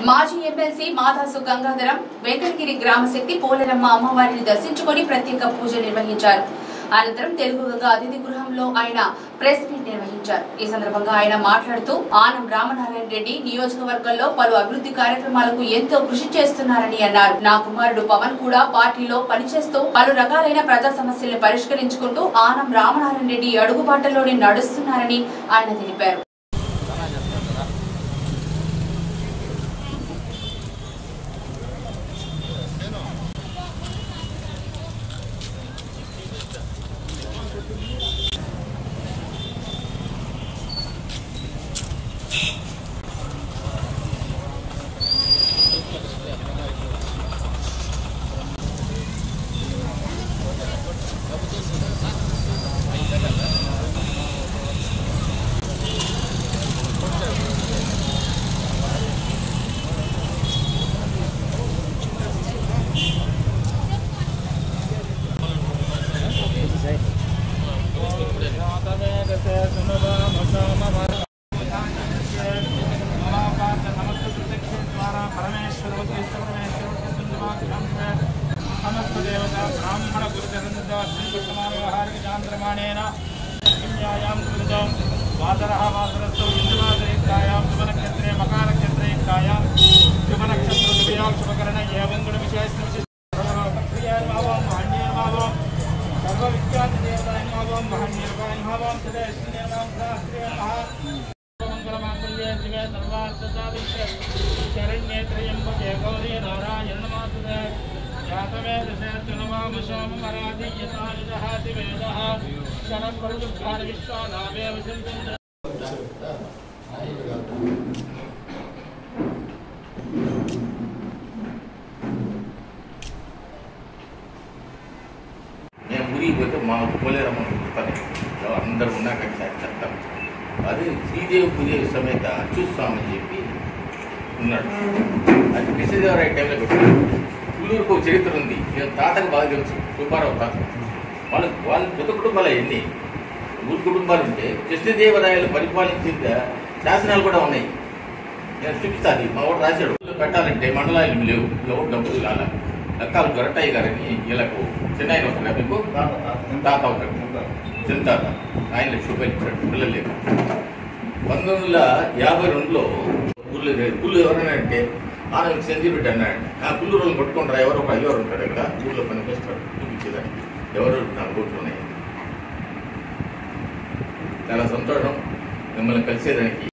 మాజీ ఎమ్మెల్సీ మాదాసు గంగాధరం వెంకటగిరి గ్రామ శక్తి పోలేరమ్మ అమ్మవారిని దర్శించుకొని ప్రత్యేక పూజ నిర్వహించారు అనంతరం తెలుగు గంగా అతిథి గృహంలో ఆయన ప్రెస్ మీట్ నిర్వహించారు ఈ సందర్భంగా ఆయన మాట్లాడుతూ ఆనం రామనారాయణ రెడ్డి నియోజకవర్గంలో పలు అభివృద్ధి కార్యక్రమాలకు ఎంతో కృషి చేస్తున్నారని అన్నారు నా కుమారుడు పవన్ కూడా పార్టీలో పనిచేస్తూ పలు రకాలైన ప్రజా సమస్యలను పరిష్కరించుకుంటూ ఆనం రామనారాయణ రెడ్డి అడుగుబాటలోనే నడుస్తున్నారని ఆయన తెలిపారు సమస్త దేవత బ్రాహ్మణ గురుచంద్రమానేన కిమ్యాయాం కృతం వాసరः వాసరస్థౌ ఇంద్రవాసరేక్తాయాం శుభనక్షత్రే మకానక్షత్రేక్తాయాం శుభనక్షత్ర శుభయాం శుభకరణ ఏవం గుణ విశేష ప్రియాన్మావం మహన్యర్మావం సర్వవిఖ్యాత దేవతాన్మావం మహన్యర్వాన్మావం సదేశ్వర్యాం శాస్త్రీయమః మంగళమాంగళ్యే శివే సర్వార్థసాధికే శరణ్యే త్రయంబకే గౌరీ నారాయణ నమస్తుతే జాతమే దశేర్జునమామశోమరాధి యథాయుధహాతి వేదః శరం పరుదుఃఖాని విశ్వానామే విశంతంతే మేము ఊరికి పోతే మా పోలేరమ్మ చెప్తాను అందరు ఉన్నాక ఒకసారి చెప్తాం అది శ్రీదేవి పూజ సమేత అచ్యుస్వామి అని చెప్పి ఉన్నాడు అది కృష్ణదేవరాయ టైంలో పెట్టాడు ఉల్లూరుకు ఒక చరిత్ర ఉంది నేను తాతకు బాగా తెలుసు సుబ్బారావు తాత వాళ్ళ వాళ్ళ పెద్ద కుటుంబాలు ఎన్ని ఊరు కుటుంబాలు ఉంటే కృష్ణదేవరాయలు పరిపాలించిన శాసనాలు కూడా ఉన్నాయి నేను చూపిస్తాను మా వాడు రాశాడు పెట్టాలంటే మండలాలు లేవు ఎవరు డబ్బులు కాల లెక్కలు దొరటాయి గారని వీళ్ళకు చిన్న ఆయన ఉంటాడు మీకు తాత అవుతాడు చిన్న తాత ఆయన లక్ష రూపాయలు ఇచ్చాడు పిల్లలు లేక పంతొమ్మిది వందల యాభై రెండులో ఊళ్ళో ఊళ్ళో ఎవరైనా అంటే ఆనంద్ సెంజిరెడ్డి అన్నాడు ఆ పుల్లు రోజులు పట్టుకుంటారా ఎవరో ఒక అయ్యవారు ఉంటాడు ఇక్కడ ఊళ్ళో పనికొస్తాడు చూపించేదాన్ని ఎవరు నా ఓట్లు ఉన్నాయి చాలా సంతోషం మిమ్మల్ని కలిసేదానికి